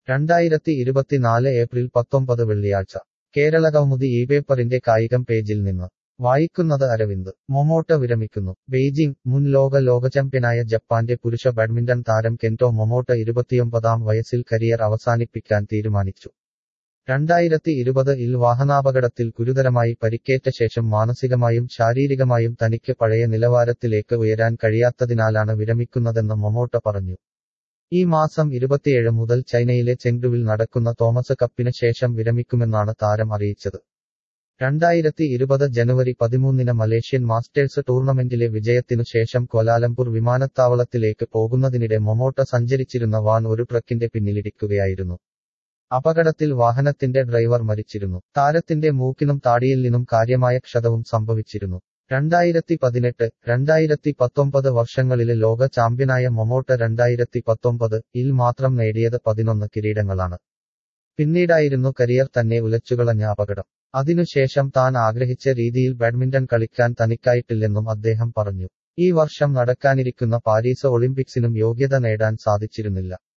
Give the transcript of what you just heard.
രണ്ടായിരത്തി ഇരുപത്തിനാല് ഏപ്രിൽ പത്തൊമ്പത് വെള്ളിയാഴ്ച കേരളകൗമുദി ഈ പേപ്പറിന്റെ കായികം പേജിൽ നിന്ന് വായിക്കുന്നത് അരവിന്ദ് മൊമോട്ട വിരമിക്കുന്നു ബെയ്ജിംഗ് മുൻ ലോക ലോക ചാമ്പ്യനായ ജപ്പാന്റെ പുരുഷ ബാഡ്മിന്റൺ താരം കെന്റോ മൊമോട്ട ഇരുപത്തിയൊമ്പതാം വയസ്സിൽ കരിയർ അവസാനിപ്പിക്കാൻ തീരുമാനിച്ചു രണ്ടായിരത്തി ഇരുപത് ഇൽ വാഹനാപകടത്തിൽ ഗുരുതരമായി പരിക്കേറ്റ ശേഷം മാനസികമായും ശാരീരികമായും തനിക്ക് പഴയ നിലവാരത്തിലേക്ക് ഉയരാൻ കഴിയാത്തതിനാലാണ് വിരമിക്കുന്നതെന്ന് മൊമോട്ട പറഞ്ഞു ഈ മാസം ഇരുപത്തിയേഴ് മുതൽ ചൈനയിലെ ചെങ്ഡുവിൽ നടക്കുന്ന തോമസ് കപ്പിന് ശേഷം വിരമിക്കുമെന്നാണ് താരം അറിയിച്ചത് രണ്ടായിരത്തി ഇരുപത് ജനുവരി പതിമൂന്നിന് മലേഷ്യൻ മാസ്റ്റേഴ്സ് ടൂർണമെന്റിലെ വിജയത്തിനു ശേഷം കോലാലംപൂർ വിമാനത്താവളത്തിലേക്ക് പോകുന്നതിനിടെ മൊമോട്ട സഞ്ചരിച്ചിരുന്ന വാൻ ഒരു ട്രക്കിന്റെ പിന്നിലിടിക്കുകയായിരുന്നു അപകടത്തിൽ വാഹനത്തിന്റെ ഡ്രൈവർ മരിച്ചിരുന്നു താരത്തിന്റെ മൂക്കിനും താടിയെല്ലിനും കാര്യമായ ക്ഷതവും സംഭവിച്ചിരുന്നു രണ്ടായിരത്തി പതിനെട്ട് രണ്ടായിരത്തി പത്തൊമ്പത് വർഷങ്ങളിലെ ലോക ചാമ്പ്യനായ മൊമോട്ട രണ്ടായിരത്തി പത്തൊമ്പത് ഇൽ മാത്രം നേടിയത് പതിനൊന്ന് കിരീടങ്ങളാണ് പിന്നീടായിരുന്നു കരിയർ തന്നെ ഉലച്ചുകളഞ്ഞ അപകടം അതിനുശേഷം താൻ ആഗ്രഹിച്ച രീതിയിൽ ബാഡ്മിന്റൺ കളിക്കാൻ തനിക്കായിട്ടില്ലെന്നും അദ്ദേഹം പറഞ്ഞു ഈ വർഷം നടക്കാനിരിക്കുന്ന പാരീസ് ഒളിമ്പിക്സിനും യോഗ്യത നേടാൻ സാധിച്ചിരുന്നില്ല